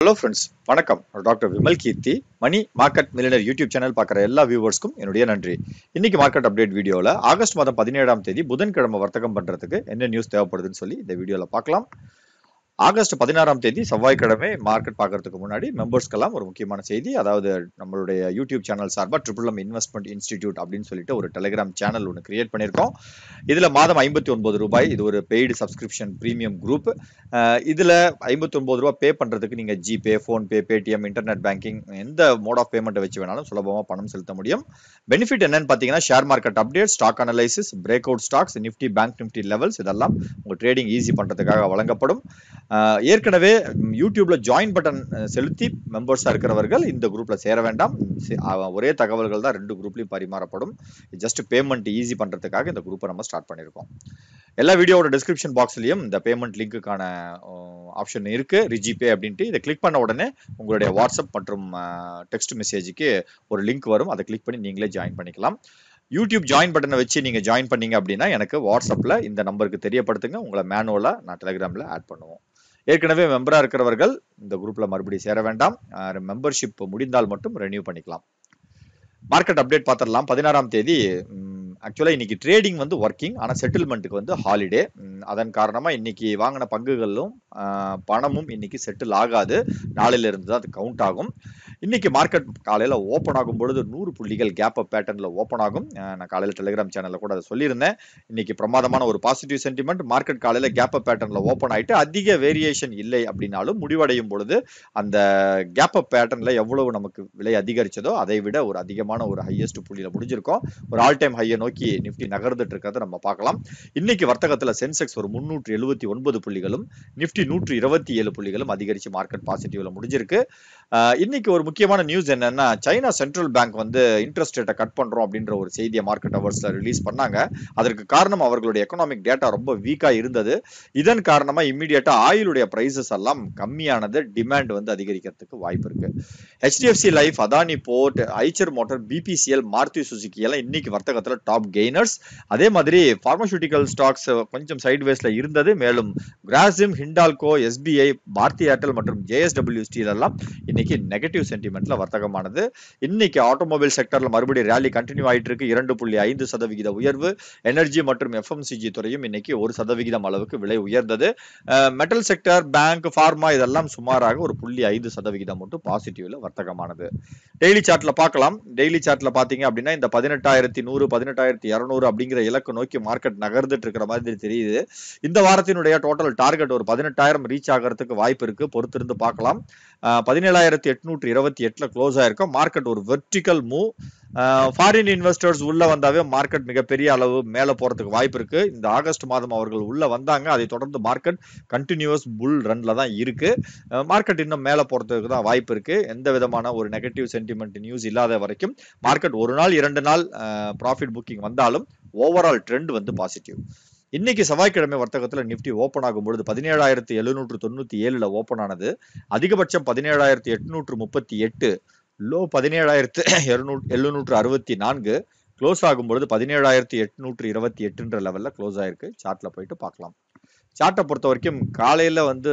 hello friends வணக்கம் doctor Vimal Keerthi Mani market millionaire YouTube channel பார்க்குற எல்லா வியூவர்ஸ்க்கும் என்னுடைய நன்றி இன்னைக்கு மார்க்கெட் அப்டேட் வீடியோவில் ஆகஸ்ட் மாதம் பதினேழாம் தேதி புதன்கிழமை வர்த்தகம் பண்ணுறதுக்கு என்ன நியூஸ் தேவைப்படுதுன்னு சொல்லி இந்த வீடியோவில் பார்க்கலாம் ஆகஸ்ட் பதினாறாம் தேதி செவ்வாய்க்கிழமை மார்க்கெட் பார்க்கறதுக்கு முன்னாடி மெம்பர்ஸ்க்கெல்லாம் ஒரு முக்கியமான செய்தி அதாவது நம்மளுடைய யூடியூப் சேனல் சார்பாக ட்ரிபிள் எம் இன்வெஸ்ட்மெண்ட் இன்ஸ்டிடியூட் அப்படின்னு சொல்லிட்டு ஒரு டெலிகிராம் சேனல் ஒன்று கிரியேட் பண்ணியிருக்கோம் இதில் மாதம் ஐம்பத்தி ஒன்பது ரூபாய் இது ஒரு பெய்டு சப்ஸ்கிரிப்ஷன் ப்ரீமியம் குரூப் இதில் ஐம்பத்தி ஒன்பது ரூபா பே பண்ணுறதுக்கு நீங்கள் GPay PhonePe Paytm internet banking எந்த மோட் ஆஃப் பேமெண்ட்டை வச்சு வேணாலும் சுலபமாக பணம் செலுத்த முடியும் பெனிஃபிட் என்னன்னு பார்த்தீங்கன்னா share market update stock analysis break out stocks Nifty bank Nifty levels இதெல்லாம் உங்கள் ட்ரேடிங் ஈஸி பண்ணுறதுக்காக வழங்கப்படும் ஆஹ் ஏற்கனவே ம், யூடியூப்ல ஜாயின் பட்டன் அஹ், செலுத்தி மெம்பர்ஸாக இருக்கிறவர்கள் இந்த குரூப்ல சேர வேண்டாம் சி- அஹ், ஒரே தகவல்கள் தான் ரெண்டு குரூப்லையும் பரிமாறப்படும் ஜஸ்ட் பேமெண்ட் ஈஸி பண்றதுக்காக இந்த குரூப்பை நம்ம ஸ்டார்ட் பண்ணியிருக்கோம் எல்லா வீடியோவோட டிஸ்கிரிப்ஷன் பாக்ஸ்லயும் இந்த பேமெண்ட் லிங்க்குக்கான ஆப்ஷன் இருக்கு ரிஜிபே அப்படின்ட்டு இதை கிளிக் பண்ண உடனே உங்களுடைய வாட்ஸ்அப் மற்றும் டெக்ஸ்ட் மெசேஜுக்கு ஒரு லிங்க் வரும் அதை கிளிக் பண்ணி நீங்களே ஜாயின் பண்ணிக்கலாம் யூடியூப் ஜாயின் பட்டனை வச்சு நீங்க ஜாயின் பண்ணீங்க அப்படின்னா எனக்கு வாட்ஸ்அப்ல இந்த நம்பருக்கு தெரியப்படுத்துங்க உங்களை மேனுவலா நான் டெலிகிராம்ல ஆட் பண்ணுவோம் ஏற்கனவே மெம்பரா இருக்கிறவர்கள் இந்த குரூப்ல மறுபடியும் சேர வேண்டாம் மெம்பர்ஷிப் முடிந்தால் மட்டும் ரெனியூ பண்ணிக்கலாம் மார்க்கெட் அப்டேட் பார்த்துடலாம் பதினாறாம் தேதி ஆக்சுவலாக இன்னைக்கு ட்ரேடிங் வந்து ஒர்க்கிங் ஆனால் செட்டில்மெண்ட்டுக்கு வந்து ஹாலிடே அதன் காரணமாக இன்னைக்கு வாங்கின பங்குகளும் ஆஹ், பணமும் இன்னைக்கு செட்டில் ஆகாது நாளையில இருந்து தான் அது கவுண்ட் ஆகும் இன்னைக்கு மார்க்கெட் காலையில் ஓப்பன் ஆகும் பொழுது நூறு புள்ளிகள் கேப் அப் பேட்டர்னில் ஓப்பன் ஆகும் ஆஹ், நான் காலையில் டெலிகிராம் சேனலில் கூட அதை சொல்லியிருந்தேன் இன்னைக்கு பிரமாதமான ஒரு பாசிட்டிவ் சென்டிமெண்ட் மார்க்கெட் காலையில் கேப் அப் பேட்டர்னில் ஓப்பன் ஆயிட்டு அதிக வேரியேஷன் இல்லை அப்படின்னாலும் முடிவடையும் பொழுது அந்த கேப் அப் பேட்டர்னில் எவ்வளவு நமக்கு விலை அதிகரிச்சதோ அதை விட ஒரு அதிகமான ஒரு ஹையஸ்ட் புள்ளியில் முடிஞ்சிருக்கோம் ஒரு ஆல் டைம் ஹையை நோக்கி நிஃப்டி நகர்ந்துட்டு இருக்கிறத நம்ம பார்க்கலாம் இன்னைக்கு வர்த்தகத்துல சென்செக்ஸ் ஒரு முன்னூற்றி எழுபத்தி ஒன்பது புள்ளிகளும் நிஃப்டி நூற்றி இருபத்தி ஏழு புள்ளிகளும் அதிகரிச்சு மார்க்கெட் பாசிட்டிவ்ல முடிஞ்சிருக்கு ஆஹ் இன்னைக்கு ஒரு முக்கியமான நியூஸ் என்னன்னா சைனா சென்ட்ரல் பேங்க் வந்து இன்ட்ரெஸ்ட் ரேட்டை கட் பண்றோம் அப்படின்ற ஒரு செய்தியை மார்க்கெட் அவர்ஸ்ல ரிலீஸ் பண்ணாங்க அதற்கு காரணம் அவர்களுடைய எக்கனாமிக் டேட்டா ரொம்ப வீக்கா இருந்தது இதன் காரணமா இம்மிடியட்டா ஆயிலுடைய பிரைசஸ் எல்லாம் கம்மியானது டிமாண்ட் வந்து அதிகரிக்கிறதுக்கு வாய்ப்பு இருக்கு HDFC life Adani port Eicher motor BPCL Maruti Suzuki எல்லாம் இன்னைக்கு வர்த்தகத்துல டாப் கெய்னர்ஸ் அதே மாதிரி பார்மசூட்டிக்கல் ஸ்டாக்ஸ் கொஞ்சம் சைட்வேஸ்ல இருந்தது மேலும் கிராசிம் ஹிண்டால்கோ எஸ்பிஐ பாரதி ஏர்டெல் மற்றும் ஜேஎஸ்டபிள்யூ ஸ்டீல் எல்லாம் இன்னைக்கு நெகட்டிவ் சென்டிமெண்ட்ல வர்த்தகமானது இன்னைக்கு ஆட்டோமொபைல் செக்டர்ல மறுபடியும் ரேலி கண்டினியூ ஆயிட்டு இருக்கு இரண்டு புள்ளி ஐந்து சதவிகித உயர்வு எனர்ஜி மற்றும் எஃப்எம்சிஜி துறையும் இன்னைக்கு ஒரு சதவிகிதம் அளவுக்கு விலை உயர்ந்தது மெட்டல் செக்டர் பேங்க் ஃபார்மா இதெல்லாம் சுமாராக ஒரு புள்ளி ஐந்து சதவிகிதம் மட்டும் பாசிட்டிவ்ல வர்த்தகமானது டெய்லி சார்ட்ல பார்க்கலாம் டெய்லி சார்ட்ல பாத்தீங்க அப்படின்னா இந்த பதினெட்டாயிரத்தி நூறு பதினெட்டாயிரத்தி இரநூறு அப்படிங்கிற இலக்கு நோக்கி மார்க்கெட் நகர்ந்துட்டு இருக்கிற மாதிரி தெரியுது இந்த வாரத்தினுடைய டோட்டல் டார்கெட் ஒரு பதினெட்டாயிரம் ரீச் ஆகிறதுக்கு வாய்ப்பு இருக்கு பொறுத்திருந்து பார்க்கலாம் பதினேழாயிரத்தி எட்நூற்றி இருபத்தி எட்டுல க்ளோஸ் ஆயிருக்கும் மார்க்கெட் ஒரு வெர்டிக்கல் மூவ் ஃபாரின் இன்வெஸ்டர்ஸ் உள்ள வந்தாவே மார்க்கெட் மிகப்பெரிய அளவு மேல போறதுக்கு வாய்ப்பு இருக்கு இந்த ஆகஸ்ட் மாதம் அவர்கள் உள்ள வந்தாங்க அதை தொடர்ந்து மார்க்கெட் கண்டினியூஸ் புல் ரன்ல தான் இருக்கு மார்க்கெட் இன்னும் மேல போறதுக்கு தான் வாய்ப்பு இருக்கு எந்த விதமான ஒரு நெகட்டிவ் சென்டிமெண்ட் நியூஸ் இல்லாத வரைக்கும் மார்க்கெட் ஒரு நாள் இரண்டு நாள் ப்ராஃபிட் புக்கிங் வந்தாலும் ஓவரால் ட்ரெண்ட் வந்து பாசிட்டிவ் இன்னைக்கு செவ்வாய்க்கிழமை வர்த்தகத்துல நிஃப்டி ஓப்பன் ஆகும் பொழுது பதினேழாயிரத்தி எழுநூற்று தொண்ணூத்தி ஏழுல ஓப்பன் ஆனது அதிகபட்சம் பதினேழாயிரத்தி எட்நூற்று முப்பத்தி எட்டு லோ பதினேழாயிரத்து எழுநூற்று எழுநூற்று அறுபத்தி நான்கு க்ளோஸ் ஆகும் பொழுது பதினேழாயிரத்தி எட்நூற்று இருபத்தி எட்டுன்ற லெவல்ல க்ளோஸ் ஆயிருக்கு சார்ட்ல போயிட்டு பார்க்கலாம் சார்ட்டை பொறுத்த வரைக்கும் காலையில வந்து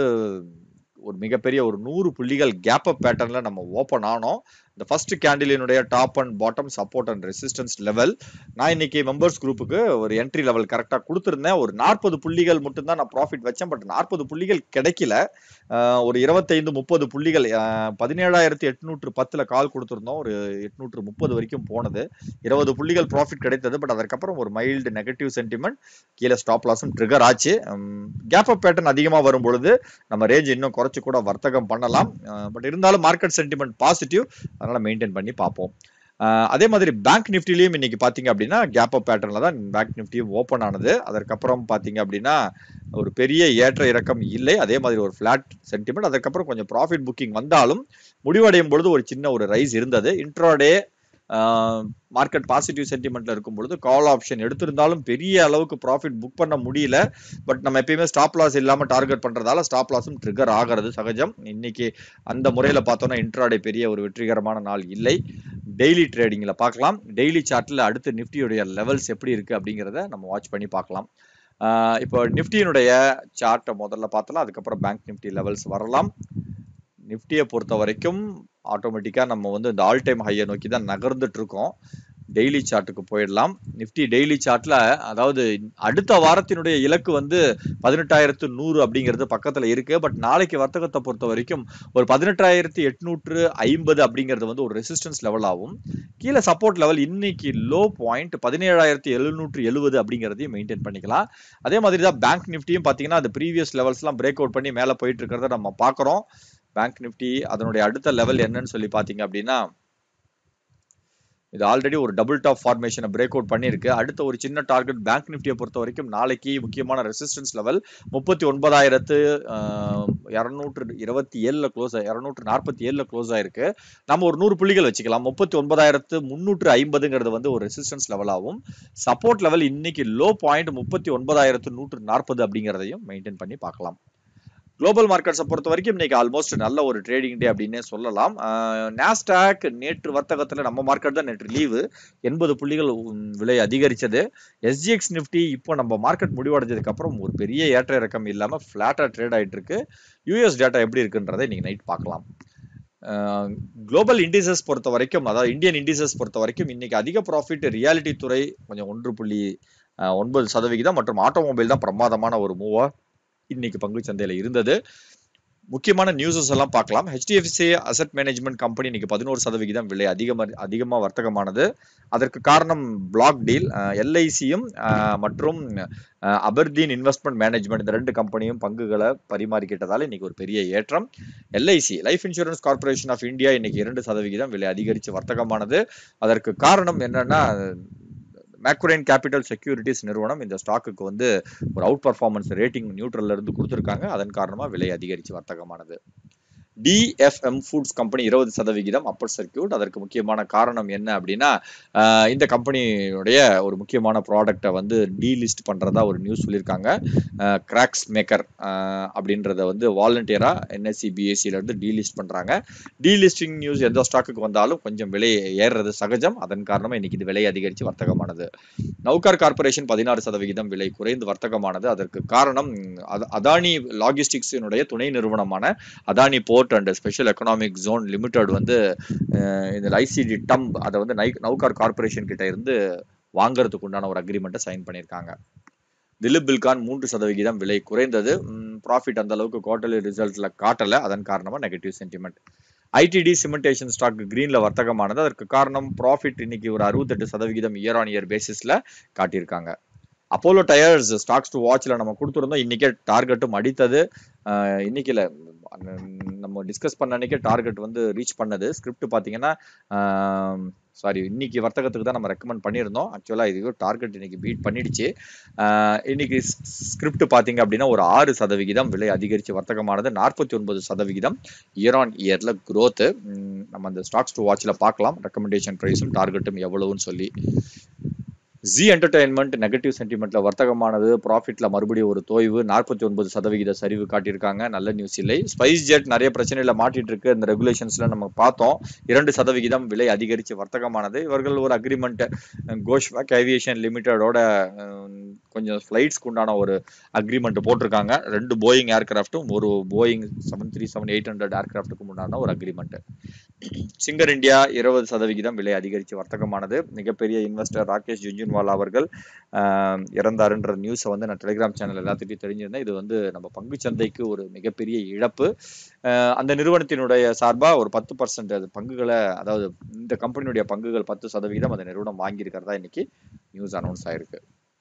ஒரு மிகப்பெரிய ஒரு நூறு புள்ளிகள் கேப் அப் பேட்டர்ன்ல நம்ம ஓப்பன் ஆனோம் இந்த ஃபர்ஸ்ட் கேண்டிலினுடைய top and bottom support and resistance level நான் இன்னைக்கு மெம்பர்ஸ் குரூப்புக்கு ஒரு என்ட்ரி லெவல் கரெக்டாக கொடுத்துருந்தேன் ஒரு நாற்பது புள்ளிகள் மட்டும்தான் நான் ப்ராஃபிட் வச்சேன் பட் நாற்பது புள்ளிகள் கிடைக்கல ஆஹ் ஒரு இருபத்தைந்து முப்பது புள்ளிகள் ஆஹ் பதினேழாயிரத்தி எட்நூற்று பத்தில் கால் கொடுத்துருந்தோம் ஒரு எட்நூற்று முப்பது வரைக்கும் போனது இருபது புள்ளிகள் ப்ராஃபிட் கிடைத்தது பட் அதற்கப்புறம் ஒரு மைல்டு நெகட்டிவ் சென்டிமெண்ட் கீழே ஸ்டாப் லாஸும் ட்ரிகர் ஆச்சு கேப் அப் பேட்டர்ன் அதிகமாக வரும் பொழுது நம்ம ரேஞ்ச் இன்னும் குறைச்சு கூட வர்த்தகம் பண்ணலாம் பட் இருந்தாலும் மார்க்கெட் சென்டிமெண்ட் பாசிட்டிவ் அதனால மெயின்டைன் பண்ணி பார்ப்போம் ஆஹ் அதே மாதிரி பேங்க் நிஃப்டிலையும் இன்னைக்கு பாத்தீங்க அப்படின்னா கேப் அப் பேட்டர்ல தான் பேங்க் நிஃப்டியும் ஓப்பன் ஆனது அதற்கப்புறம் பாத்தீங்க அப்படின்னா ஒரு பெரிய ஏற்ற இறக்கம் இல்லை அதே மாதிரி ஒரு ஃபிளாட் சென்டிமெண்ட் அதுக்கப்புறம் கொஞ்சம் ப்ராஃபிட் புக்கிங் வந்தாலும் முடிவடையும் பொழுது ஒரு சின்ன ஒரு ரைஸ் இருந்தது இன்ட்ராடே மார்க்கெட் பாசிட்டிவ் சென்டிமெண்ட்ல இருக்கும் பொழுது கால் ஆப்ஷன் எடுத்திருந்தாலும் பெரிய அளவுக்கு ப்ராஃபிட் புக் பண்ண முடியல பட் நம்ம எப்பயுமே ஸ்டாப் லாஸ் இல்லாம டார்கெட் பண்றதால ஸ்டாப் லாஸும் ட்ரிகர் ஆகிறது சகஜம் இன்னைக்கு அந்த முறையில பார்த்தோம்னா இன்ட்ராடே பெரிய ஒரு வெற்றிகரமான நாள் இல்லை டெய்லி ட்ரேடிங்ல பார்க்கலாம் டெய்லி சார்ட்ல அடுத்து நிஃப்டியுடைய லெவல்ஸ் எப்படி இருக்கு அப்படிங்கிறத நம்ம வாட்ச் பண்ணி பார்க்கலாம் ஆஹ் இப்போ நிஃப்டியினுடைய சார்ட்டை முதல்ல பார்த்தலாம் அதுக்கப்புறம் பேங்க் நிஃப்டி லெவல்ஸ் வரலாம் நிஃப்டியை பொறுத்த வரைக்கும் ஆட்டோமேட்டிக்காக நம்ம வந்து இந்த ஆல் டைம் ஹையை நோக்கி தான் நகர்ந்துட்டு இருக்கோம் டெய்லி சார்ட்டுக்கு போயிடலாம் நிஃப்டி டெய்லி சார்ட்ல அதாவது அடுத்த வாரத்தினுடைய இலக்கு வந்து பதினெட்டாயிரத்து நூறு அப்படிங்கிறது பக்கத்துல இருக்கு பட் நாளைக்கு வர்த்தகத்தை பொறுத்த வரைக்கும் ஒரு பதினெட்டாயிரத்தி எட்நூற்று ஐம்பது அப்படிங்கிறது வந்து ஒரு ரெசிஸ்டன்ஸ் லெவல் ஆகும் கீழே சப்போர்ட் லெவல் இன்னைக்கு லோ பாயிண்ட் பதினேழாயிரத்தி எழுநூற்று எழுபது அப்படிங்கிறதையும் மெயின்டைன் பண்ணிக்கலாம் அதே மாதிரி தான் பேங்க் நிஃப்டியும் பார்த்தீங்கன்னா அது ப்ரீவியஸ் லெவல்ஸ்லாம் பிரேக் அவுட் பண்ணி மேலே போயிட்டு இருக்கிறத நம்ம பார்க்குறோம் பேங்க் நிஃப்டி அதனுடைய அடுத்த லெவல் என்னன்னு சொல்லி பார்த்தீங்க அப்படின்னா இது ஆல்ரெடி ஒரு டபுள் டாப் ஃபார்மேஷனை பிரேக் அவுட் பண்ணியிருக்கு அடுத்த ஒரு சின்ன டார்கெட் பேங்க் நிஃப்டியை பொறுத்த வரைக்கும் நாளைக்கு முக்கியமான ரெசிஸ்டன்ஸ் லெவல் முப்பத்தி ஒன்பதாயிரத்து இரநூற்று இருபத்தி ஏழில் க்ளோஸ் இரநூற்று நாற்பத்தி ஏழில் க்ளோஸ் ஆயிருக்கு நம்ம ஒரு நூறு புள்ளிகள் வச்சுக்கலாம் முப்பத்தி ஒன்பதாயிரத்து முந்நூற்று ஐம்பதுங்கிறது வந்து ஒரு ரெசிஸ்டன்ஸ் லெவலாகும் சப்போர்ட் லெவல் இன்னைக்கு லோ பாயிண்ட் முப்பத்தி ஒன்பதாயிரத்து நூற்று நாற்பது அப்படிங்கிறதையும் மெயின்டைன் பண்ணி பார்க்கலாம் குளோபல் மார்க்கெட்ஸை பொறுத்த வரைக்கும் இன்னைக்கு ஆல்மோஸ்ட் நல்ல ஒரு ட்ரேடிங் டே அப்படின்னே சொல்லலாம் நாஸ்டாக் நேற்று வர்த்தகத்தில் நம்ம மார்க்கெட் தான் நேற்று லீவு எண்பது புள்ளிகள் விலை அதிகரித்தது எஸ்ஜிஎக்ஸ் நிஃப்டி இப்போ நம்ம மார்க்கெட் முடிவடைஞ்சதுக்கு அப்புறம் ஒரு பெரிய ஏற்ற இறக்கம் இல்லாமல் ஃப்ளாட்டாக ட்ரேட் ஆகிட்டு இருக்கு யூஎஸ் டேட்டா எப்படி இருக்குன்றதை இன்னைக்கு நைட் பார்க்கலாம் குளோபல் இண்டிசஸ் பொறுத்த வரைக்கும் அதாவது இந்தியன் இண்டிசஸ் பொறுத்த வரைக்கும் இன்னைக்கு அதிக ப்ராஃபிட் ரியாலிட்டி துறை கொஞ்சம் ஒன்று புள்ளி ஒன்பது சதவிகிதம் மற்றும் ஆட்டோமொபைல் தான் பிரமாதமான ஒரு மூவா இன்னைக்கு பங்கு சந்தையில் இருந்தது முக்கியமான நியூஸஸ் எல்லாம் பார்க்கலாம் ஹெச்டிஎஃப்சி அசட் மேனேஜ்மெண்ட் கம்பெனி இன்னைக்கு பதினோரு சதவிகிதம் விலை அதிகமாக அதிகமாக வர்த்தகமானது அதற்கு காரணம் பிளாக் டீல் எல்ஐசியும் மற்றும் அபர்தீன் இன்வெஸ்ட்மெண்ட் மேனேஜ்மெண்ட் இந்த ரெண்டு கம்பெனியும் பங்குகளை பரிமாறிக்கிட்டதால இன்னைக்கு ஒரு பெரிய ஏற்றம் LIC life insurance corporation of India இன்னைக்கு இரண்டு சதவிகிதம் விலை அதிகரித்து வர்த்தகமானது அதற்கு காரணம் என்னன்னா மேக்ரோரைன் கேபிட்டல் செக்யூரிட்டிஸ் நிறுவனம் இந்த ஸ்டாக்குக்கு வந்து ஒரு அவுட் பர்ஃபார்மன்ஸ் ரேட்டிங் நியூட்ரல்ல இருந்து கொடுத்துருக்காங்க அதன் காரணமா விலை அதிகரித்து வர்த்தகமானது டிஎஃப்எம் ஃபுட்ஸ் கம்பெனி இருபது சதவிகிதம் அப்பர் சர்க்கியூட் அதற்கு முக்கியமான காரணம் என்ன அப்படின்னா இந்த கம்பெனியுடைய ஒரு முக்கியமான ப்ராடக்டை வந்து டீலிஸ்ட் பண்ணுறதா ஒரு நியூஸ் சொல்லியிருக்காங்க கிராக்ஸ் மேக்கர் அப்படின்றத வந்து வாலண்டியராக என்எஸ்சி பிஎஸ்சியிலேருந்து டீலிஸ்ட் பண்ணுறாங்க டீலிஸ்டிங் நியூஸ் எந்த ஸ்டாக்குக்கு வந்தாலும் கொஞ்சம் விலை ஏறுறது சகஜம் அதன் காரணமாக இன்னைக்கு இது விலை அதிகரித்து வர்த்தகமானது நௌகார் கார்பரேஷன் பதினாறு சதவிகிதம் விலை குறைந்து வர்த்தகமானது அதற்கு காரணம் அதானி லாஜிஸ்டிக்ஸினுடைய துணை நிறுவனமான Adani port and special economic zone limited வந்து இந்த ஐசிடி டம்ப் அதை வந்து நை நௌகார் கார்பரேஷன் கிட்ட இருந்து வாங்குறதுக்கு உண்டான ஒரு அக்ரிமெண்ட்டை சைன் பண்ணியிருக்காங்க திலீப் பில்கான் மூன்று சதவிகிதம் விலை குறைந்தது ப்ராஃபிட் அந்த அளவுக்கு குவார்டர்லி ரிசல்ட்ல காட்டல அதன் காரணமா negative sentiment ITD cementation stock கிரீன்ல வர்த்தகமானது அதற்கு காரணம் ப்ராஃபிட் இன்னைக்கு ஒரு அறுபத்தெட்டு சதவிகிதம் இயர் ஆன் இயர் பேசிஸ்ல காட்டியிருக்காங்க அப்போலோ டயர்ஸ் ஸ்டாக்ஸ் டு வாட்ச்ல நம்ம கொடுத்துருந்தோம் இன்னைக்கே டார்கெட்டும் அடித்தது இன்னைக்கு இல்லை நம்ம டிஸ்கஸ் பண்ண அன்னைக்கே டார்கெட் வந்து ரீச் பண்ணது ஸ்கிரிப்ட் பார்த்தீங்கன்னா சாரி இன்னைக்கு வர்த்தகத்துக்கு தான் நம்ம ரெக்கமெண்ட் பண்ணியிருந்தோம் ஆக்சுவலாக இது டார்கெட் இன்னைக்கு பீட் பண்ணிடுச்சு இன்னைக்கு ஸ்கிரிப்ட் பார்த்தீங்க அப்படின்னா ஒரு ஆறு சதவிகிதம் விலை அதிகரித்து வர்த்தகமானது நாற்பத்தி ஒன்பது சதவிகிதம் இயர் ஆன் இயரில் க்ரோத்து நம்ம அந்த ஸ்டாக்ஸ் டு வாட்சில் பார்க்கலாம் ரெக்கமெண்டேஷன் ப்ரைஸும் டார்கெட்டும் எவ்வளவுன்னு சொல்லி ஜி என்டர்டைன்மெண்ட் நெகட்டிவ் சென்டிமெண்ட்ல வர்த்தகமானது ப்ராஃபிட்ல மறுபடியும் ஒரு தோய்வு நாற்பத்தி ஒன்பது சதவிகித சரிவு காட்டியிருக்காங்க நல்ல நியூஸ் இல்லை ஸ்பைஸ் ஜெட் நிறைய பிரச்சனையில மாட்டிட்டு இருக்கு இந்த ரெகுலேஷன்ஸ்ல நம்ம பார்த்தோம் இரண்டு சதவிகிதம் விலை அதிகரித்து வர்த்தகமானது இவர்கள் ஒரு அக்ரிமெண்ட் கோஷ்வாக் ஏவியேஷன் லிமிடெடோட கொஞ்சம் ஃபிளைட்ஸ்க்கு உண்டான ஒரு அக்ரிமெண்ட் போட்டிருக்காங்க ரெண்டு போயிங் ஏர்கிராஃப்ட்டும் ஒரு Boeing seven three seven eight hundred ஏர்கிராஃப்ட்டுக்கு உண்டான ஒரு அக்ரிமெண்ட் சிங்கர் இந்தியா இருபது சதவிகிதம் விலை அதிகரித்து வர்த்தகமானது மிகப்பெரிய இன்வெஸ்டர் ராகேஷ் ஜுன்ஜுன்வாலா அவர்கள் இறந்தாருன்ற நியூஸை வந்து நான் டெலிகிராம் சேனல் எல்லாத்துட்டையும் தெரிஞ்சிருந்தேன் இது வந்து நம்ம பங்கு சந்தைக்கு ஒரு மிகப்பெரிய இழப்பு அந்த நிறுவனத்தினுடைய சார்பாக ஒரு பத்து பர்சன்ட் அது பங்குகளை அதாவது இந்த கம்பெனியுடைய பங்குகள் பத்து சதவிகிதம் அந்த நிறுவனம் வாங்கியிருக்கிறதா இன்னைக்கு நியூஸ் அனௌன்ஸ் ஆயிருக்கு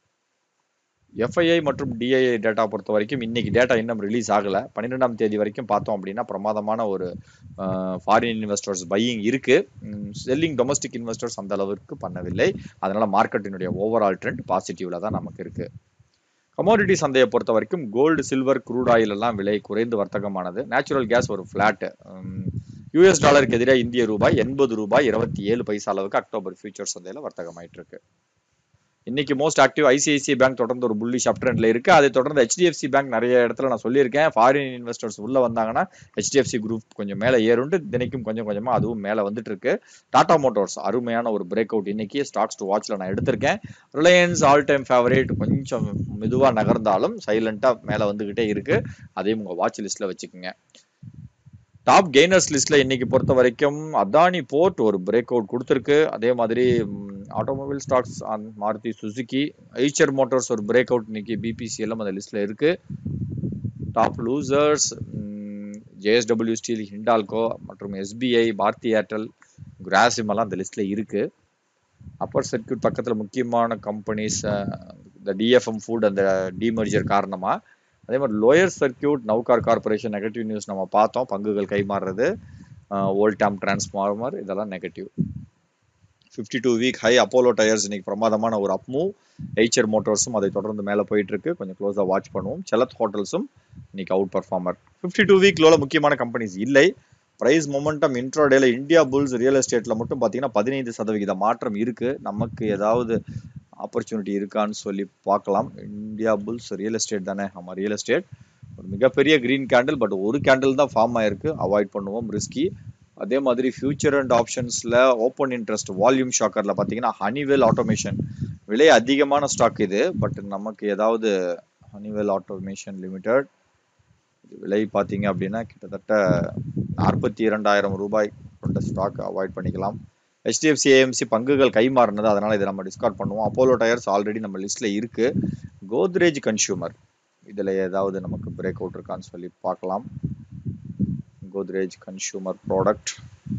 எஃப்ஐஐ மற்றும் டிஐஐ டேட்டா பொறுத்த வரைக்கும் இன்னைக்கு டேட்டா இன்னும் ரிலீஸ் ஆகலை பன்னிரெண்டாம் தேதி வரைக்கும் பார்த்தோம் அப்படின்னா பிரமாதமான ஒரு ஃபாரின் இன்வெஸ்டர்ஸ் பையிங் இருக்கு செல்லிங் டொமஸ்டிக் இன்வெஸ்டர்ஸ் அந்த அளவுக்கு பண்ணவில்லை அதனால மார்க்கெட்டினுடைய ஓவரால் ட்ரெண்ட் பாசிட்டிவ்ல தான் நமக்கு இருக்கு கமோடிட்டி சந்தையை பொறுத்த வரைக்கும் கோல்டு சில்வர் குரூட் ஆயில் எல்லாம் விலை குறைந்து வர்த்தகமானது நேச்சுரல் கேஸ் ஒரு ஃபிளாட் யூஎஸ் டாலருக்கு எதிராக இந்திய ரூபாய் எண்பது ரூபாய் இருபத்தி ஏழு பைசா அளவுக்கு அக்டோபர் ஃபியூச்சர் சந்தையில் வர்த்தகமாயிட்டு இருக்கு இன்னைக்கு மோஸ்ட் ஆக்டிவ் ஐசிஐசிஐ பேங்க் தொடர்ந்து ஒரு புல்லிஷ் அப் ட்ரெண்ட்ல இருக்கு அதை தொடர்ந்து ஹெச்டிஎஃப்சி பேங்க் நிறைய இடத்துல நான் சொல்லியிருக்கேன் ஃபாரின் இன்வெஸ்டர்ஸ் உள்ள வந்தாங்கன்னா ஹெச்டிஎஃப்சி குரூப் கொஞ்சம் மேலே ஏறுண்டு தினைக்கும் கொஞ்சம் கொஞ்சமா அதுவும் மேலே வந்துட்டு இருக்கு டாடா மோட்டார்ஸ் அருமையான ஒரு பிரேக் அவுட் இன்னைக்கு ஸ்டாக்ஸ் டு வாட்ச்ல நான் எடுத்திருக்கேன் ரிலையன்ஸ் ஆல் டைம் ஃபேவரேட் கொஞ்சம் மெதுவாக நகர்ந்தாலும் சைலண்டா மேலே வந்துகிட்டே இருக்கு அதையும் உங்க வாட்ச் லிஸ்ட்ல வச்சுக்கோங்க டாப் கெய்னர்ஸ் லிஸ்ட்ல இன்னைக்கு பொறுத்த வரைக்கும் அதானி போர்ட் ஒரு பிரேக் அவுட் கொடுத்துருக்கு அதே மாதிரி automobile stocks Maruti Suzuki Eicher motors ஒரு பிரேக் அவுட் இன்னைக்கு பிபிசி எல்லாம் அந்த லிஸ்ட்ல இருக்கு top losers JSW steel Hindalco மற்றும் எஸ்பிஐ பாரதி ஏர்டெல் கிராசிம் எல்லாம் அந்த லிஸ்ட்ல இருக்கு அப்பர் சர்க்கியூட் பக்கத்தில் முக்கியமான கம்பெனிஸ் இந்த டிஎஃப்எம் ஃபுட் அந்த டிமர்ஜர் காரணமாக அதே மாதிரி lower circuit Navkar corporation negative news நம்ம பார்த்தோம் பங்குகள் கைமாறுறது ஓல்டாம் டிரான்ஸ்ஃபார்மர் இதெல்லாம் negative fifty two week high Apollo tyres இன்னைக்கு பிரமாதமான ஒரு அப்மூவ் எய்ச்சர் மோட்டார்ஸும் அதை தொடர்ந்து மேலே போயிட்டு இருக்கு கொஞ்சம் க்ளோஸாக வாட்ச் பண்ணுவோம் செலத் ஹோட்டல்ஸும் இன்னைக்கு out performer fifty two week லோல முக்கியமான கம்பெனிஸ் இல்லை பிரைஸ் மொமெண்டம் இன்ட்ரோடேல இந்தியா புல்ஸ் ரியல் எஸ்டேட்ல மட்டும் பார்த்தீங்கன்னா பதினைந்து சதவிகித மாற்றம் இருக்கு நமக்கு ஏதாவது ஆப்பர்ச்சுனிட்டி இருக்கான்னு சொல்லி பார்க்கலாம் இந்தியா புல்ஸ் ரியல் எஸ்டேட் தானே ஆமாம் ரியல் எஸ்டேட் ஒரு மிகப்பெரிய கிரீன் கேண்டில் பட் ஒரு கேண்டில் தான் ஃபார்ம் ஆயிருக்கு அவாய்ட் பண்ணுவோம் ரிஸ்கி அதே மாதிரி ஃபியூச்சர் அண்ட் ஆப்ஷன்ஸில் ஓப்பன் இன்ட்ரெஸ்ட் வால்யூம் ஷாக்கரில் பார்த்தீங்கன்னா ஹனிவெல் ஆட்டோமேஷன் விலை அதிகமான ஸ்டாக் இது பட் நமக்கு ஏதாவது ஹனிவெல் ஆட்டோமேஷன் லிமிடெட் விலை பார்த்தீங்க அப்படின்னா கிட்டத்தட்ட நாற்பத்தி இரண்டாயிரம் ரூபாய் கொண்ட ஸ்டாக் அவாய்ட் பண்ணிக்கலாம் ஹெச்டிஎஃப்சி ஏஎம்சி பங்குகள் கைமாறினது அதனால இதை நம்ம டிஸ்கார்ட் பண்ணுவோம் அப்போலோ டயர்ஸ் ஆல்ரெடி நம்ம லிஸ்ட்ல இருக்கு கோத்ரேஜ் கன்சியூமர் இதுல ஏதாவது நமக்கு பிரேக் அவுட் இருக்கான்னு சொல்லி பார்க்கலாம் கோத்ரேஜ் கன்சியூமர் ப்ராடக்ட்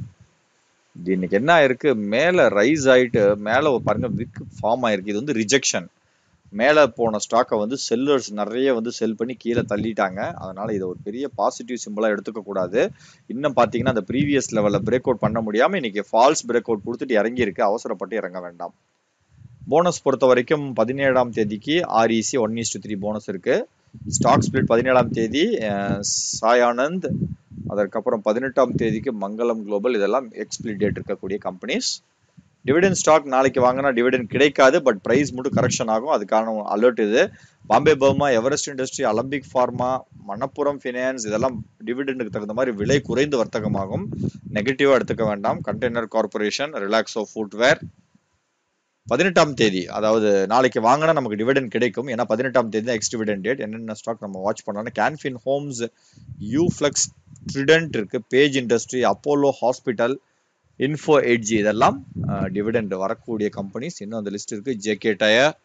இது இன்னைக்கு என்ன ஆயிருக்கு மேல ரைஸ் ஆயிட்டு மேல பாருங்க விக் ஃபார்ம் ஆயிருக்கு இது வந்து ரிஜெக்ஷன் மேலே போன ஸ்டாக்கை வந்து செல்லர்ஸ் நிறைய வந்து செல் பண்ணி கீழே தள்ளிட்டாங்க அதனால இதை ஒரு பெரிய பாசிட்டிவ் சிம்பிளாக எடுத்துக்க கூடாது இன்னும் பார்த்தீங்கன்னா அந்த ப்ரீவியஸ் லெவலில் பிரேக் அவுட் பண்ண முடியாமல் இன்னைக்கு ஃபால்ஸ் பிரேக் அவுட் கொடுத்துட்டு இறங்கி இருக்கு அவசரப்பட்டு இறங்க வேண்டாம் போனஸ் பொறுத்த வரைக்கும் பதினேழாம் தேதிக்கு REC one is to three bonus இருக்கு ஸ்டாக் ஸ்பிளிட் பதினேழாம் தேதி சாயானந்த் அதற்கப்புறம் பதினெட்டாம் தேதிக்கு மங்களம் குளோபல் இதெல்லாம் எக்ஸ்பிளிட் டேட் இருக்கக்கூடிய கம்பெனிஸ் டிவிடெண்ட் ஸ்டாக் நாளைக்கு வாங்கினா டிவிடெண்ட் கிடைக்காது பட் ப்ரைஸ் மட்டும் கரெக்ஷன் ஆகும் அதுக்கான அலர்ட் இது Bombay Burmah Everest industry Alembic pharma Manappuram finance இதெல்லாம் டிவிடெண்டுக்கு தகுந்த மாதிரி விலை குறைந்து வர்த்தகமாகும் நெகட்டிவாக எடுத்துக்க வேண்டாம் கண்டெய்னர் கார்பரேஷன் ரிலாக்ஸோ ஃபுட்வேர் பதினெட்டாம் தேதி அதாவது நாளைக்கு வாங்கினா நமக்கு டிவிடெண்ட் கிடைக்கும் ஏன்னா பதினெட்டாம் தேதி தான் எக்ஸ் டிவிடெண்ட் டேட் என்னென்ன ஸ்டாக் நம்ம வாட்ச் பண்ணோம்னா கேன்ஃபின் ஹோம்ஸ் யூஃப்ளெக்ஸ் ட்ரிடென்ட் இருக்கு page industry Apollo hospital Info Edge இதெல்லாம் டிவிடெண்ட் வரக்கூடிய கம்பெனிஸ் இன்னும் அந்த லிஸ்ட் இருக்கு ஜேகே டயர்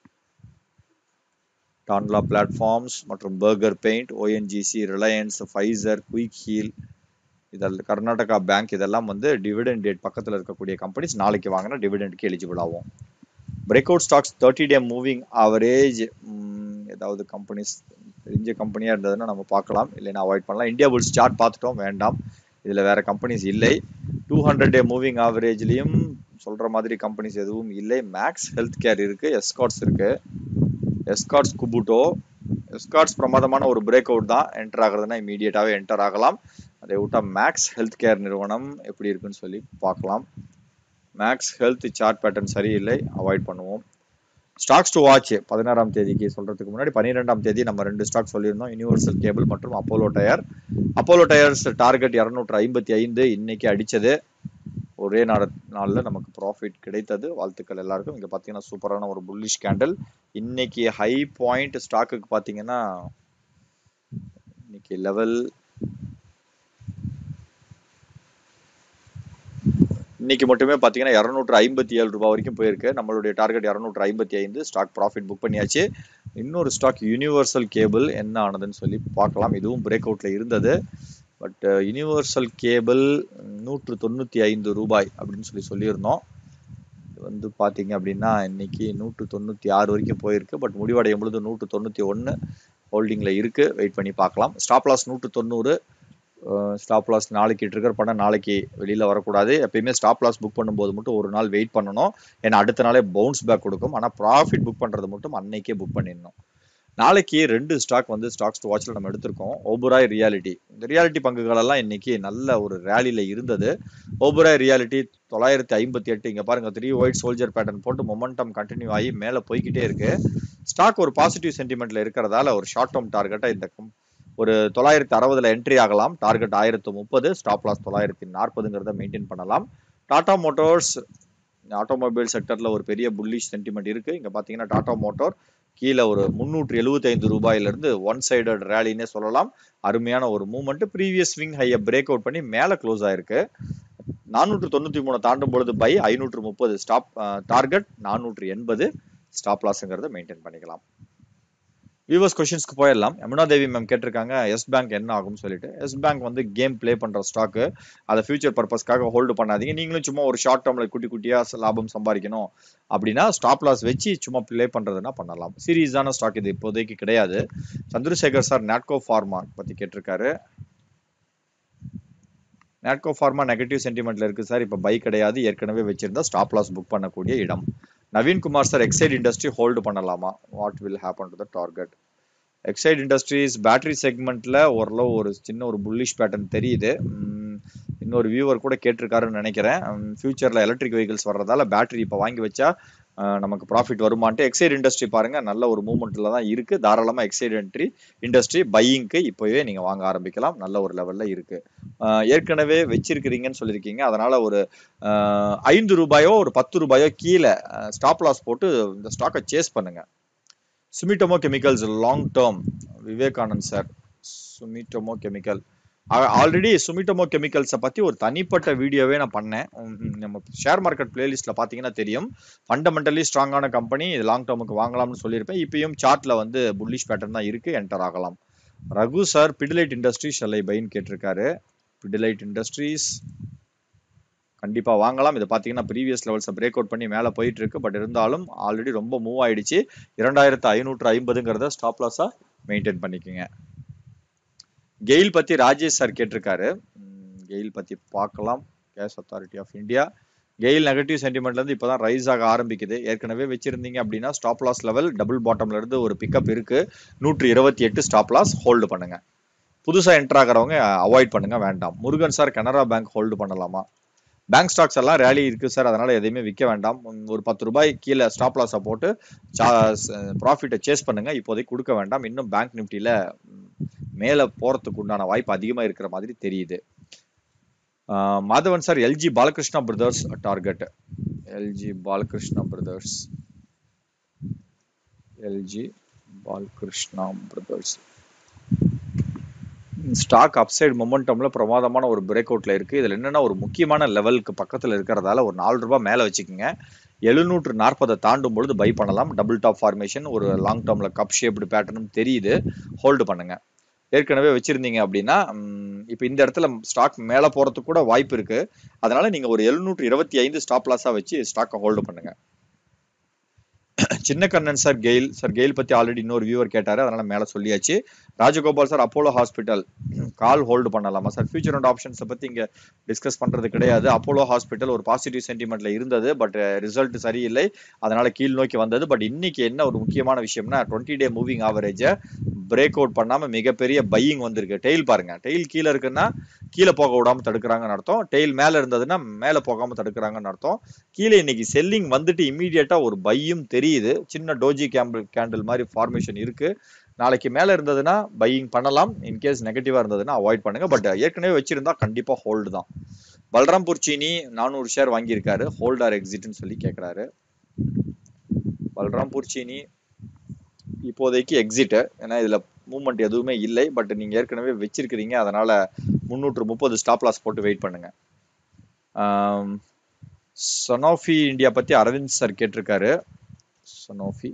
டான்லா பிளாட்ஃபார்ம்ஸ் மற்றும் Berger paint ONGC Reliance Pfizer quick heal இதெல்லாம் கர்நாடகா பேங்க் இதெல்லாம் வந்து டிவிடெண்ட் டேட் பக்கத்தில் இருக்கக்கூடிய கம்பெனிஸ் நாளைக்கு வாங்கினா டிவிடெண்ட்க்கு எலிஜிபிள் ஆகும் break out stocks thirty day moving average ஏதாவது கம்பெனிஸ் தெரிஞ்ச கம்பெனியாக இருந்ததுன்னா நம்ம பார்க்கலாம் இல்லைன்னா அவாய்ட் பண்ணலாம் இந்தியா புல்ஸ் சார்ட் பார்த்துட்டோம் வேண்டாம் இதில் வேற கம்பெனிஸ் இல்லை டூ ஹண்ட்ரட் டே மூவிங் ஆவரேஜ்லேயும் சொல்கிற மாதிரி கம்பெனிஸ் எதுவும் இல்லை மேக்ஸ் ஹெல்த் கேர் இருக்குது எஸ்காட்ஸ் இருக்குது எஸ்காட்ஸ் குபுட்டோ எஸ்காட்ஸ் பிரமாதமான ஒரு பிரேக் அவுட் தான் என்டர் ஆகுறதுனா இமீடியட்டாகவே என்டர் ஆகலாம் அதை விட்டா மேக்ஸ் ஹெல்த் கேர் நிறுவனம் எப்படி இருக்குன்னு சொல்லி பார்க்கலாம் மேக்ஸ் ஹெல்த் சார்ட் பேட்டர்ன் சரியில்லை அவாய்ட் பண்ணுவோம் ஸ்டாக்ஸ் டு வாட்ச் பதினாறாம் தேதிக்கு சொல்றதுக்கு முன்னாடி பன்னிரெண்டாம் தேதி நம்ம ரெண்டு ஸ்டாக் சொல்லியிருந்தோம் யூனிவர்சல் கேபிள் மற்றும் Apollo tyre Apollo tyres target இரநூற்று ஐம்பத்தி ஐந்து இன்னைக்கு அடிச்சது ஒரே நாள் நாளில் நமக்கு ப்ராஃபிட் கிடைத்தது வாழ்த்துக்கள் எல்லாருக்கும் இங்கே பார்த்தீங்கன்னா சூப்பரான ஒரு புல்லிஷ் கேண்டில் இன்னைக்கு ஹை பாயிண்ட் ஸ்டாக்குக்கு பார்த்தீங்கன்னா இன்னைக்கு லெவல் இன்னைக்கு மட்டுமே பார்த்தீங்கன்னா இரநூற்று ஐம்பத்தி ஏழு ரூபாய் வரைக்கும் போயிருக்கு நம்மளுடைய டார்கெட் இரநூற்று ஐம்பத்தி ஐந்து ஸ்டாக் ப்ராஃபிட் புக் பண்ணியாச்சு இன்னொரு ஸ்டாக் யூனிவர்சல் கேபிள் என்ன ஆனதுன்னு சொல்லி பார்க்கலாம் இதுவும் பிரேக் அவுட்ல இருந்தது பட் யூனிவர்சல் கேபிள் நூற்று தொண்ணூற்றி ஐந்து ரூபாய் அப்படின்னு சொல்லி சொல்லியிருந்தோம் இது வந்து பார்த்தீங்க அப்படின்னா இன்னைக்கு நூற்று தொண்ணூற்றி ஆறு வரைக்கும் போயிருக்கு பட் முடிவடையும் பொழுது நூற்று தொண்ணூற்றி ஒன்று ஹோல்டிங்கில் இருக்குது வெயிட் பண்ணி பார்க்கலாம் ஸ்டாப் லாஸ் நூற்று தொண்ணூறு ஸ்டாப் லாஸ் நாளைக்கு ட்ரிகர் பண்ண நாளைக்கு வெளியில் வரக்கூடாது எப்பயுமே ஸ்டாப் லாஸ் புக் பண்ணும்போது மட்டும் ஒரு நாள் வெயிட் பண்ணணும் ஏன்னா அடுத்த நாளே பவுன்ஸ் பேக் கொடுக்கும் ஆனால் ப்ராஃபிட் புக் பண்ணுறது மட்டும் அன்னைக்கே புக் பண்ணிடணும் நாளைக்கு ரெண்டு ஸ்டாக் வந்து ஸ்டாக்ஸ் டு வாட்சில் நம்ம எடுத்திருக்கோம் ஓபுராய் ரியாலிட்டி இந்த ரியாலிட்டி பங்குகள் எல்லாம் இன்னைக்கு நல்ல ஒரு ரேலியில் இருந்தது ஓபுராய் ரியாலிட்டி தொள்ளாயிரத்தி ஐம்பத்தி எட்டு இங்கே பாருங்க த்ரீ ஒயிட் சோல்ஜர் பேட்டர்ன் போட்டு மொமெண்டம் கண்டினியூ ஆகி மேலே போய்கிட்டே இருக்கு ஸ்டாக் ஒரு பாசிட்டிவ் சென்டிமெண்ட்ல இருக்கிறதால ஒரு ஷார்ட் டேர்ம் டார்கெட்டை இந்த ஒரு தொள்ளாயிரத்தி அறுபதுல என்ட்ரி ஆகலாம் டார்கெட் ஆயிரத்து முப்பது ஸ்டாப் லாஸ் தொள்ளாயிரத்தி நாற்பதுங்கிறத மெயின்டைன் பண்ணலாம் டாடா மோட்டார்ஸ் ஆட்டோமொபைல் செக்டர்ல ஒரு பெரிய புல்லிஷ் சென்டிமெண்ட் இருக்கு இங்க பாத்தீங்கன்னா டாடா மோட்டார் கீழே ஒரு முந்நூற்றி எழுபத்தைந்து ரூபாயிலிருந்து ஒன் சைடட் ரேலின்னே சொல்லலாம் அருமையான ஒரு மூமெண்ட் ப்ரீவியஸ் ஸ்விங் ஹையை பிரேக் அவுட் பண்ணி மேலே க்ளோஸ் ஆயிருக்கு நானூற்று தொண்ணூற்றி மூணு தாண்டும் பொழுது பை ஐநூற்று முப்பது ஸ்டாப் டார்கெட் நானூற்று எண்பது ஸ்டாப் லாஸ்ங்கிறத மெயின்டைன் பண்ணிக்கலாம் வியூவர்ஸ் கொஷின்ஸ்க்கு போயிடலாம் யமுனா தேவி மேம் கேட்டிருக்காங்க எஸ் பேங்க் என்ன ஆகும்னு சொல்லிட்டு எஸ் பேங்க் வந்து கேம் ப்ளே பண்ற ஸ்டாக்கு அதை ஃபியூச்சர் பர்பஸ்க்காக ஹோல்டு பண்ணாதீங்க நீங்களும் சும்மா ஒரு ஷார்ட் டேர்ம்ல குட்டி குட்டியா லாபம் சம்பாதிக்கணும் அப்படின்னா ஸ்டாப் லாஸ் வச்சு சும்மா ப்ளே பண்றதுன்னா பண்ணலாம் சீரியஸான ஸ்டாக் இது இப்போதைக்கு கிடையாது சந்திரசேகர் சார் நாட்கோ ஃபார்மா பத்தி கேட்டிருக்காரு நாட்கோ ஃபார்மா நெகட்டிவ் சென்டிமெண்ட்ல இருக்கு சார் இப்போ பை கிடையாது ஏற்கனவே வச்சிருந்தா ஸ்டாப் லாஸ் புக் பண்ணக்கூடிய இடம் Naveenkumar sir Exide industry hold பண்ணலாமா what will happen to the target Exide industries battery செக்மெண்ட்ல ஓரளவு ஒரு சின்ன ஒரு புல்லிஷ் பேட்டர்ன் தெரியுது உம், இன்னொரு வியூவர் கூட கேட்டிருக்காருன்னு நினைக்கிறேன் ஃபியூச்சர்ல எலக்ட்ரிக் வெஹிக்கிள்ஸ் வர்றதால பேட்டரி இப்போ வாங்கி வச்சா அஹ், நமக்கு ப்ராஃபிட் வருமான்ட்டு எக்ஸைட் இண்டஸ்ட்ரி பாருங்க நல்ல ஒரு மூவ்மெண்ட்ல தான் இருக்கு தாராளமா எக்ஸைட் என்ட்ரி இண்டஸ்ட்ரி பையிங்க்கு இப்போவே நீங்க வாங்க ஆரம்பிக்கலாம் நல்ல ஒரு லெவல்ல இருக்கு அஹ், ஏற்கனவே வச்சிருக்கிறீங்கன்னு சொல்லியிருக்கீங்க அதனால ஒரு அஹ், ஐந்து ரூபாயோ ஒரு பத்து ரூபாயோ கீழே ஸ்டாப் லாஸ் போட்டு இந்த ஸ்டாக்கை சேஸ் பண்ணுங்க Sumitomo chemicals long term Vivekanand sir Sumitomo chemical already Sumitomo கெமிக்கல்ஸை பற்றி ஒரு தனிப்பட்ட வீடியோவே நான் பண்ணேன் உம், நம்ம ஷேர் மார்க்கெட் பிளேலிஸ்ட்டில் பார்த்தீங்கன்னா தெரியும் ஃபண்டமெண்டலி ஸ்ட்ராங்கான கம்பெனி இது லாங் டேர்முக்கு வாங்கலாம்னு சொல்லியிருப்பேன் இப்பயும் சார்ட்டில் வந்து புல்லிஷ் பேட்டர்ன் தான் இருக்குது என்டர் ஆகலாம் ரகு சார் பிடிலைட் இண்டஸ்ட்ரீஸ் ஷல்லை பைன்னு கேட்டிருக்காரு பிடிலைட் இண்டஸ்ட்ரீஸ் கண்டிப்பா வாங்கலாம் இது பாத்தீங்கன்னா ப்ரீவியஸ் லெவல்ஸை பிரேக் அவுட் பண்ணி மேலே போயிட்டு இருக்கு பட் இருந்தாலும் ஆல்ரெடி ரொம்ப மூவ் ஆயிடுச்சு இரண்டாயிரத்து ஐநூற்று ஐம்பதுங்கிறத ஸ்டாப் லாஸா மெயின்டைன் பண்ணிக்கோங்க கெயில் பத்தி ராஜேஷ் சார் கேட்டிருக்காரு உம், கெயில் பத்தி பார்க்கலாம் gas authority of India GAIL negative சென்டிமெண்ட்ல இருந்து இப்பதான் ரைஸ் ஆக ஆரம்பிக்குது ஏற்கனவே வச்சிருந்தீங்க அப்படின்னா ஸ்டாப் லாஸ் லெவல் டபுள் பாட்டம்ல இருந்து ஒரு பிக்கப் இருக்கு நூற்றி இருபத்தி எட்டு ஸ்டாப் லாஸ் ஹோல்டு பண்ணுங்க புதுசா என்டர் ஆகிறவங்க அவாய்ட் பண்ணுங்க வேண்டாம் Murugan sir Canara bank hold பண்ணலாமா பேங்க் ஸ்டாக்ஸ் எல்லாம் ரேலி இருக்கு சார் அதனால எதையுமே விற்க வேண்டாம் உம், ஒரு பத்து ரூபாய் கீழே ஸ்டாப் லாஸை போட்டு ப்ராஃபிட்டை சேஸ் பண்ணுங்க இப்போதைக்கு கொடுக்க வேண்டாம் இன்னும் பேங்க் நிஃப்டியில உம், மேலே போறதுக்கு உண்டான வாய்ப்பு அதிகமா இருக்கிற மாதிரி தெரியுது ஆஹ், Madhavan sir LG Balakrishna brothers target LG Balakrishna brothers LG Balakrishna brothers stock upside மொமெண்டம்ல பிரமாதமான ஒரு பிரேக் அவுட்ல இருக்கு இதுல என்னன்னா ஒரு முக்கியமான லெவலுக்கு பக்கத்துல இருக்கிறதால ஒரு நாலு ரூபாய் மேல வச்சுக்கோங்க எழுநூற்று நாற்பதை தாண்டும் பொழுது பை பண்ணலாம் டபுள் டாப் ஃபார்மேஷன் ஒரு லாங் டேர்ம்ல கப் ஷேப்டு பேட்டர்னும் தெரியுது ஹோல்டு பண்ணுங்க ஏற்கனவே வச்சிருந்தீங்க அப்படின்னா ம், இப்போ இந்த இடத்துல ஸ்டாக் மேல போறதுக்கு கூட வாய்ப்பு இருக்கு அதனால நீங்க ஒரு எழுநூற்று இருபத்தி ஐந்து ஸ்டாப் லாஸா வச்சு ஸ்டாக்கை ஹோல்டு பண்ணுங்க சின்ன Kannan sir GAIL sir GAIL பத்தி ஆல்ரெடி இன்னொரு வியூவர் கேட்டாரு அதனால மேல சொல்லியாச்சு Rajagopal sir Apollo hospital call hold பண்ணலாமா சார் ஃபியூச்சர் அண்ட் ஆப்ஷன்ஸை பத்தி இங்க டிஸ்கஸ் பண்றது கிடையாது அப்போலோ ஹாஸ்பிட்டல் ஒரு பாசிட்டிவ் சென்டிமெண்ட்ல இருந்தது பட் ரிசல்ட் சரியில்லை அதனால கீழ் நோக்கி வந்தது பட் இன்னைக்கு என்ன ஒரு முக்கியமான விஷயம்னா டுவெண்ட்டி டே மூவிங் ஆவரேஜை பிரேக் அவுட் பண்ணாம மிகப்பெரிய பையிங் வந்திருக்கு டெயில் பாருங்க டெயில் கீழே இருக்குன்னா கீழே போக விடாம தடுக்கிறாங்கன்னு அர்த்தம் டெயில் மேல இருந்ததுன்னா மேல போகாம தடுக்கிறாங்கன்னு அர்த்தம் கீழே இன்னைக்கு செல்லிங் வந்துட்டு இமீடியட்டா ஒரு பையும் தெரியுது சின்ன டோஜி கேம்பிள் கேண்டில் மாதிரி ஃபார்மேஷன் இருக்கு நாளைக்கு மேல இருந்ததுன்னா பையிங் பண்ணலாம் இன்கேஸ் நெகட்டிவா இருந்ததுன்னா அவாய்ட் பண்ணுங்க பட் ஏற்கனவே வச்சிருந்தா கண்டிப்பா ஹோல்டு தான் பல்ராம்பூர் சீனி நானூறு ஷேர் வாங்கியிருக்காரு ஹோல்டர் எக்ஸிட்னு சொல்லி கேட்குறாரு பல்ராம்பூர் சீனி இப்போதைக்கு எக்ஸிட் ஏன்னா இதுல மூவ்மெண்ட் எதுவுமே இல்லை பட் நீங்க ஏற்கனவே வச்சிருக்கிறீங்க அதனால முந்நூற்று முப்பது ஸ்டாப் லாஸ் போட்டு வெயிட் பண்ணுங்க சனோஃபி இந்தியா பத்தி அரவிந்த் சார் கேட்டிருக்காரு Sanofi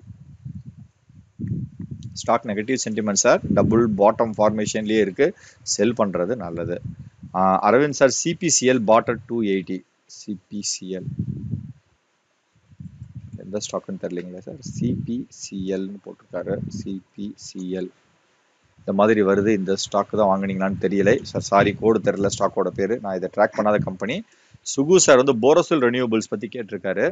stock negative sentiment sir double bottom ஃபார்மேஷன்லயே இருக்கு செல் பண்றது நல்லது ஆஹ் Aravind sir CPCL bought at two eighty CPCL எந்த ஸ்டாக்னு தெரியலங்களா சார் சிபிசிஎல்னு போட்டிருக்காரு சிபிசிஎல் இந்த மாதிரி வருது இந்த ஸ்டாக் தான் வாங்குனீங்களான்னு தெரியல சார் சாரி கோடு தெரியல ஸ்டாக்கோட பேர் நான் இதை ட்ராக் பண்ணாத கம்பெனி சுகு சார் வந்து போரோசில் ரெனியூபிள்ஸ் பத்தி கேட்டிருக்காரு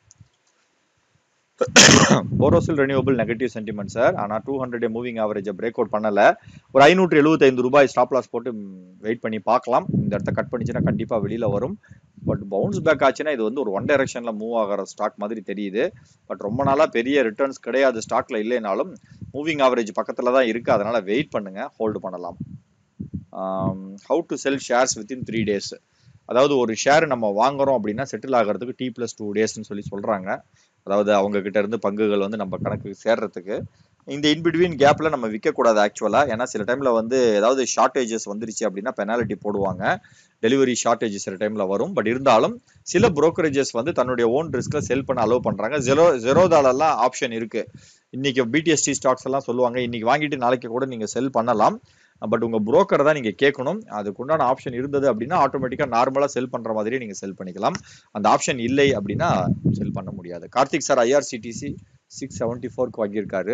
Borosil renewable negative sentiment sir ஆனால் டூ ஹண்ட்ரட் மூவிங் ஆவரேஜை பிரேக் அவுட் பண்ணல ஒரு ஐநூற்று எழுபத்தைந்து ரூபாய் ஸ்டாப் லாஸ் போட்டு வெயிட் பண்ணி பார்க்கலாம் இந்த இடத்த கட் பண்ணிச்சுன்னா கண்டிப்பாக வெளியில் வரும் பட் பவுன்ஸ் பேக் ஆச்சுன்னா இது வந்து ஒரு ஒன் டைரக்ஷனில் மூவ் ஆகிற ஸ்டாக் மாதிரி தெரியுது பட் ரொம்ப நாளாக பெரிய ரிட்டர்ன்ஸ் கிடையாது ஸ்டாக்ல இல்லைனாலும் மூவிங் ஆவரேஜ் பக்கத்தில் தான் இருக்குது அதனால வெயிட் பண்ணுங்க ஹோல்டு பண்ணலாம் how to sell shares within three days அதாவது ஒரு ஷேர் நம்ம வாங்குறோம் அப்படின்னா செட்டில் ஆகிறதுக்கு டி பிளஸ் டூ டேஸ்னு சொல்லி சொல்றாங்க அதாவது அவங்க கிட்ட இருந்து பங்குகள் வந்து நம்ம கணக்குக்கு சேர்றதுக்கு இந்த இன்பிட்வீன் கேப்ல நம்ம விற்கக்கூடாது ஆக்சுவலா ஏன்னா சில டைம்ல வந்து ஏதாவது ஷார்ட்டேஜஸ் வந்துருச்சு அப்படின்னா பெனாலிட்டி போடுவாங்க டெலிவரி ஷார்ட்டேஜ் சில டைம்ல வரும் பட் இருந்தாலும் சில புரோக்கரேஜஸ் வந்து தன்னுடைய ஓன் ரிஸ்க்ல செல் பண்ண அலோவ் பண்றாங்க ஜெரோ ஜெரோதாலெல்லாம் ஆப்ஷன் இருக்கு இன்னைக்கு பிடிஎஸ்டி ஸ்டாக்ஸ் எல்லாம் சொல்லுவாங்க இன்னைக்கு வாங்கிட்டு நாளைக்கு கூட நீங்க செல் பண்ணலாம் பட் உங்க புரோக்கர் தான் நீங்க கேட்கணும் அதுக்கு உண்டான ஆப்ஷன் இருந்தது அப்படின்னா ஆட்டோமேட்டிக்கா நார்மலா செல் பண்ற மாதிரி நீங்க செல் பண்ணிக்கலாம் அந்த ஆப்ஷன் இல்லை அப்படின்னா செல் பண்ண முடியாது Karthik sir IRCTC six seventy ஃபோர்க்கு வாங்கியிருக்காரு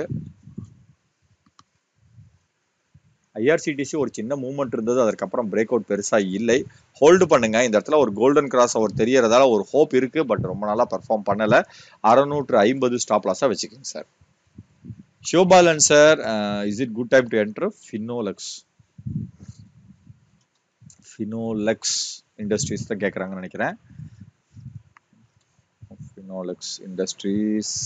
ஐஆர்சிடிசி ஒரு சின்ன மூவ்மெண்ட் இருந்தது அதுக்கப்புறம் பிரேக் அவுட் பெருசா இல்லை ஹோல்டு பண்ணுங்க இந்த இடத்துல ஒரு கோல்டன் கிராஸ் அவர் தெரியறதால ஒரு ஹோப் இருக்கு பட் ரொம்ப நாளா பர்ஃபார்ம் பண்ணல அறுநூற்று ஐம்பது ஸ்டாப் லாஸா வச்சுக்கோங்க sir Shobalan sir is it good time to enter Finolex Finolex industries தான் கேட்குறாங்கன்னு நினைக்கிறேன் ஃபினோலெக்ஸ் இண்டஸ்ட்ரீஸ்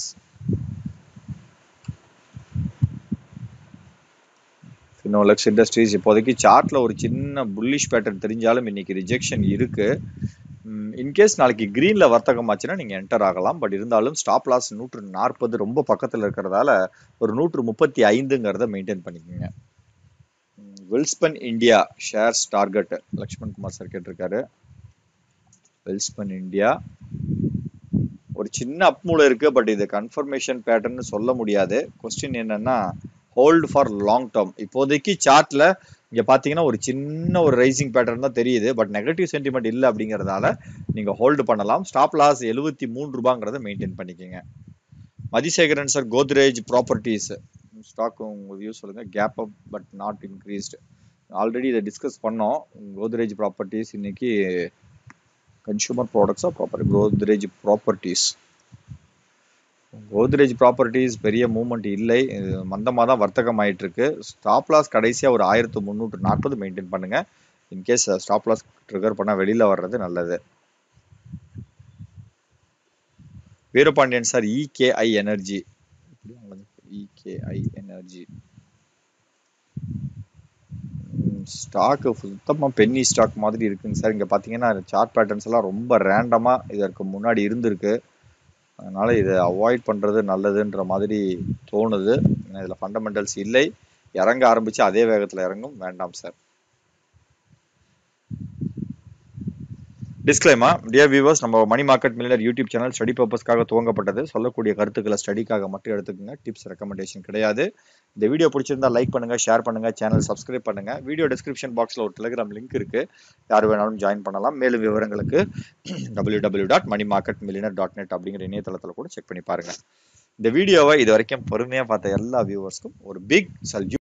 ஃபினோலெக்ஸ் இண்டஸ்ட்ரீஸ் இப்போதைக்கு சார்ட்ல ஒரு சின்ன புல்லிஷ் பேட்டர்ன் தெரிஞ்சாலும் இன்னைக்கு ரிஜெக்ஷன் இருக்கு இன்கேஸ் நாளைக்கு கிரீன்ல வர்த்தகம் ஆச்சுன்னா நீங்க என்டர் ஆகலாம் பட் இருந்தாலும் ஸ்டாப் லாஸ் நூற்று நாற்பது ரொம்ப பக்கத்துல இருக்கிறதால ஒரு நூற்று முப்பத்தி ஐந்துங்கிறத மெயின்டைன் பண்ணிக்கோங்க Welspun India shares target Lakshman Kumar sir கேட்டிருக்காரு வெல்ஸ்பன் இந்தியா ஒரு சின்ன அப்மூல இருக்கு பட் இது கன்ஃபர்மேஷன் பேட்டர்ன் சொல்ல முடியாது கொஸ்டின் என்னன்னா ஹோல்டு ஃபார் லாங் டேர்ம் இப்போதைக்கு சார்ட்ல இங்க பாத்தீங்கன்னா ஒரு சின்ன ஒரு ரைசிங் பேட்டர்ன் தான் தெரியுது பட் நெகட்டிவ் சென்டிமெண்ட் இல்லை அப்படிங்கறதால நீங்க ஹோல்டு பண்ணலாம் ஸ்டாப் லாஸ் எழுபத்தி மூணு ரூபாங்கிறத மெயின்டைன் பண்ணிக்கோங்க Mathisekaran sir Godrej properties stock உங்க வியூ சொல்லுங்க gap up but not increased already இதை டிஸ்கஸ் பண்ணோம் கோத்ரேஜ் ப்ராப்பர்ட்டிஸ் இன்னைக்கு கன்சூமர் ப்ராடக்ட்ஸா proper Godrej properties Godrej properties பெரிய மூவ்மெண்ட் இல்லை மந்தமாக தான் வர்த்தகம் ஆயிட்டு இருக்கு ஸ்டாப் லாஸ் கடைசியாக ஒரு ஆயிரத்து முந்நூற்று நாற்பது மெயின்டைன் பண்ணுங்க இன்கேஸ் ஸ்டாப் லாஸ் ட்ரிகர் பண்ணால் வெளியில் வர்றது நல்லது Veerapandian sir EKI energy EKI energy stock சுத்தமாக பென்னி ஸ்டாக் மாதிரி இருக்குங்க சார் இங்கே பார்த்தீங்கன்னா சார்ட் பேட்டர்ன்ஸ் எல்லாம் ரொம்ப ரேண்டமாக இதற்கு முன்னாடி இருந்திருக்கு அதனால இதை அவாய்ட் பண்ணுறது நல்லதுன்ற மாதிரி தோணுது இதில் ஃபண்டமெண்டல்ஸ் இல்லை இறங்க ஆரம்பிச்சு அதே வேகத்தில் இறங்கும் வேண்டாம் சார் டிஸ்க்ளைமா டியர் வியூவர்ஸ் நம்ம money market miller YouTube channel study பர்பஸ்க்காக துவங்கப்பட்டது சொல்லக்கூடிய கருத்துக்களை ஸ்டடிக்காக மட்டும் எடுத்துக்கோங்க டிப்ஸ் ரெக்கமெண்டேஷன் கிடையாது இந்த வீடியோ பிடிச்சிருந்தா லைக் பண்ணுங்க ஷேர் பண்ணுங்க சேனல் சப்ஸ்கிரைப் பண்ணுங்க வீடியோ டிஸ்கிரிப்ஷன் பாக்ஸ்ல ஒரு டெலிகிராம் லிங்க் இருக்கு யார் வேணாலும் ஜாயின் பண்ணலாம் மேலும் விவரங்களுக்கு W W dot money market millionaire dot net அப்படிங்கிற இணையதளத்தில் கூட செக் பண்ணி பாருங்க இந்த வீடியோவை இது வரைக்கும் பொறுமையாக பார்த்த எல்லா வியூவர்ஸ்க்கும் ஒரு பிக் சல்யூட்